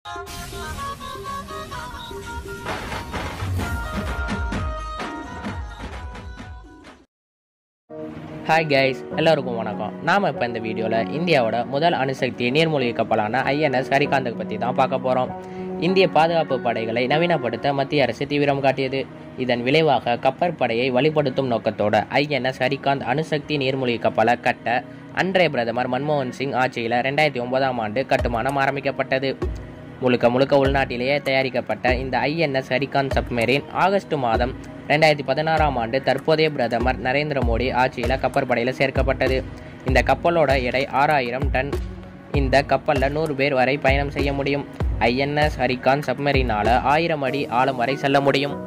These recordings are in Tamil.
ஹாய் கைஸ் எல்லாருக்கும் வணக்கம் நாம் இப்போ இந்த வீடியோவில் இந்தியாவோட முதல் அணுசக்தி நீர்மூழ்கி கப்பலான ஐஎன்எஸ் ஹரிகாந்தக் பற்றி தான் பார்க்க போகிறோம் இந்திய பாதுகாப்பு படைகளை நவீனப்படுத்த மத்திய அரசு தீவிரம் காட்டியது இதன் விளைவாக கப்பற்படையை வலுப்படுத்தும் நோக்கத்தோட ஐஎன்எஸ் ஹரிகாந்த் அணுசக்தி நீர்மூழ்கி கப்பலை கட்ட அன்றைய பிரதமர் மன்மோகன் சிங் ஆட்சியில் ரெண்டாயிரத்தி ஒன்பதாம் ஆண்டு கட்டுமானம் ஆரம்பிக்கப்பட்டது முழுக்க முழுக்க உள்நாட்டிலேயே தயாரிக்கப்பட்ட இந்த ஐஎன்எஸ் ஹரிகாந்த் சப்மெரின் ஆகஸ்ட் மாதம் ரெண்டாயிரத்தி பதினாறாம் ஆண்டு தற்போதைய பிரதமர் நரேந்திர மோடி ஆட்சியில் கப்பற்படையில் சேர்க்கப்பட்டது இந்த கப்பலோட எடை ஆறாயிரம் டன் இந்த கப்பலில் நூறு பேர் வரை பயணம் செய்ய முடியும் ஐஎன்எஸ் ஹரிகாந்த் சப்மெரினால் ஆயிரம் அடி ஆழம் வரை செல்ல முடியும்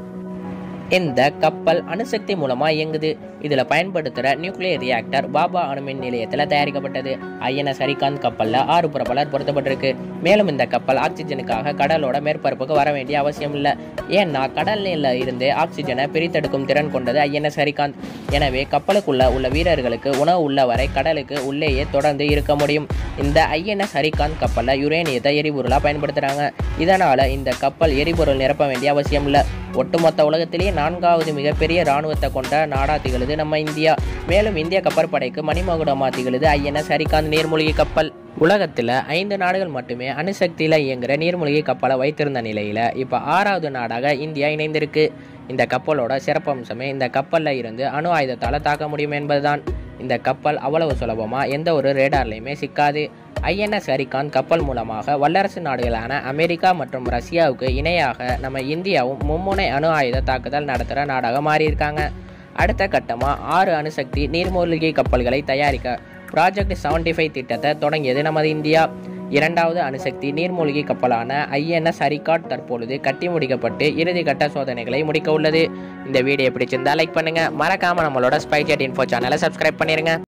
இந்த கப்பல் அணுசக்தி மூலமாக இயங்குது இதில் பயன்படுத்துகிற நியூக்ளியர் ரியாக்டர் பாபா அணுமின் நிலையத்தில் தயாரிக்கப்பட்டது ஐஎன்எஸ் ஹரிகாந்த் கப்பலில் ஆறு புறப்பலர் பொருத்தப்பட்டிருக்கு மேலும் இந்த கப்பல் ஆக்சிஜனுக்காக கடலோட மேற்பரப்புக்கு வர வேண்டிய அவசியம் இல்லை ஏன்னா கடல் நீரில் இருந்து ஆக்சிஜனை பிரித்தெடுக்கும் திறன் கொண்டது ஐஎன்எஸ் ஹரிகாந்த் எனவே கப்பலுக்குள்ள உள்ள வீரர்களுக்கு உணவு உள்ள வரை கடலுக்கு உள்ளேயே தொடர்ந்து இருக்க முடியும் இந்த ஐஎன்எஸ் ஹரிகாந்த் கப்பலில் யுரேனியத்தை எரிபொருளாக பயன்படுத்துகிறாங்க இதனால் இந்த கப்பல் எரிபொருள் நிரப்ப வேண்டிய அவசியம் இல்லை ஒட்டுமொத்த உலகத்திலேயே நான்காவது மிகப்பெரிய இராணுவத்தை கொண்ட நாடா திகழுது நம்ம இந்தியா மேலும் இந்திய கப்பற்படைக்கு மணிமகுடமா திகழுது ஐஎன்எஸ் ஹரிகாந்த் நீர்மூழ்கி கப்பல் உலகத்தில் ஐந்து நாடுகள் மட்டுமே அணுசக்தியில் இயங்குகிற நீர்மூழ்கி கப்பலை வைத்திருந்த நிலையில் இப்போ ஆறாவது நாடாக இந்தியா இணைந்திருக்கு இந்த கப்பலோட சிறப்பம்சமே இந்த கப்பலில் இருந்து அணு ஆயுதத்தால் தாக்க முடியும் என்பதுதான் இந்த கப்பல் அவ்வளவு சுலபமாக எந்த ஒரு ரேடார்லையுமே சிக்காது ஐஎன்எஸ் ஹரிகாந்த் கப்பல் மூலமாக வல்லரசு நாடுகளான அமெரிக்கா மற்றும் ரஷ்யாவுக்கு இணையாக நம்ம இந்தியாவும் மும்முனை அணு ஆயுத தாக்குதல் நடத்துகிற நாடாக மாறியிருக்காங்க அடுத்த கட்டமாக ஆறு அணுசக்தி நீர்மூழ்கி கப்பல்களை தயாரிக்க ப்ராஜெக்ட் செவன்டி ஃபைவ் திட்டத்தை தொடங்கியது நமது இந்தியா இரண்டாவது அணுசக்தி நீர்மூழ்கி கப்பலான ஐஎன்எஸ் ஹரிகாட் தற்பொழுது கட்டி முடிக்கப்பட்டு இறுதி கட்ட சோதனைகளை முடிக்க உள்ளது இந்த வீடியோ பிடிச்சிருந்தா லைக் பண்ணுங்க மறக்காம நம்மளோட ஸ்பைஜெட் இன்ஃபோ சேனலை சப்ஸ்கிரைப் பண்ணிருங்க